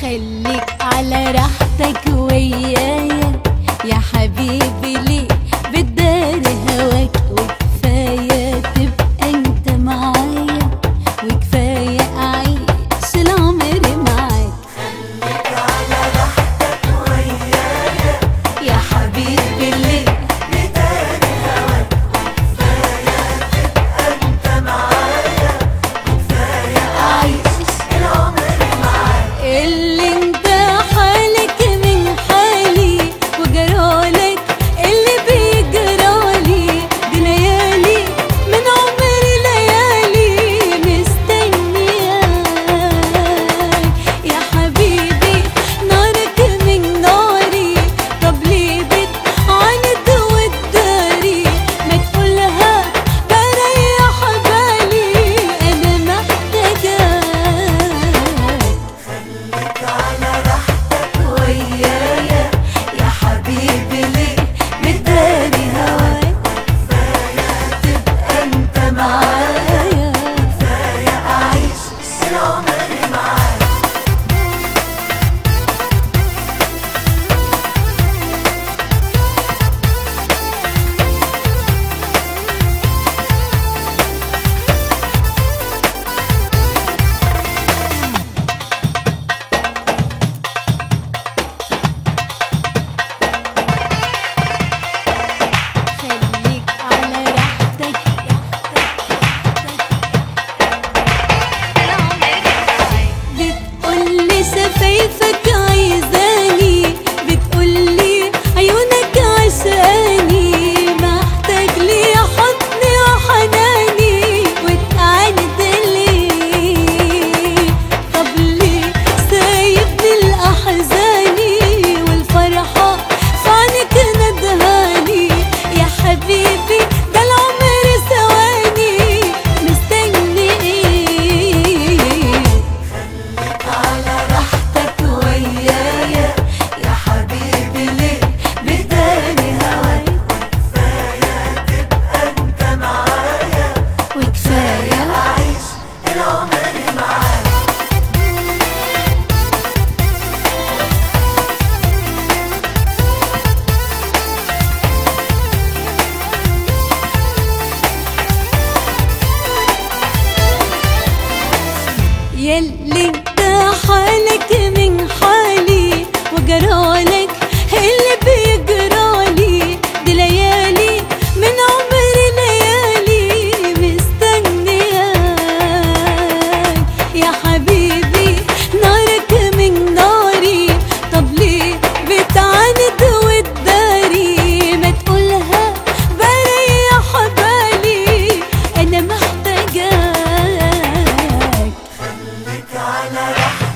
خليك على راحتك ويايا يا حبيبي ليه بتداري هواك وكفاية تبقى انت معايا وكفاية اعيش العمر معاك يا حبيبي ليه عايش اللي انت حالك من حالي وجرالك اللي بيجرالي دي ليالي من عمري ليالي مستنياك يا حبيبي نارك من ناري طب ليه بتعاند وتداري ما تقولها بريح بالي انا محتاجاك ويايا يا حبيبي ليه مداري هواك تبقى انت معايا اعيش العمر معاك خليك على راحتك بتقولي شفايفك عايزاني بتقولي عيونك عشاني محتاج لي حضني وحناني وتعاند ليه طب ليه سايبني الأحزاني والفرحة في عينك ندهاني يا حبيبي ده العمر ثواني مستني ايه على راحتك ويايا يا حبيبي ليه بداني هواك وكفاية أعيش العمر معاك يلي انت حالك من حالي وجرالك اللي بيجرالي دي ليالي من عمري ليالي مستنياك يا حبيبي نارك من ناري طب ليه بتعاند وتداري ما تقولها بريح بالي انا محتاجاك على راحتك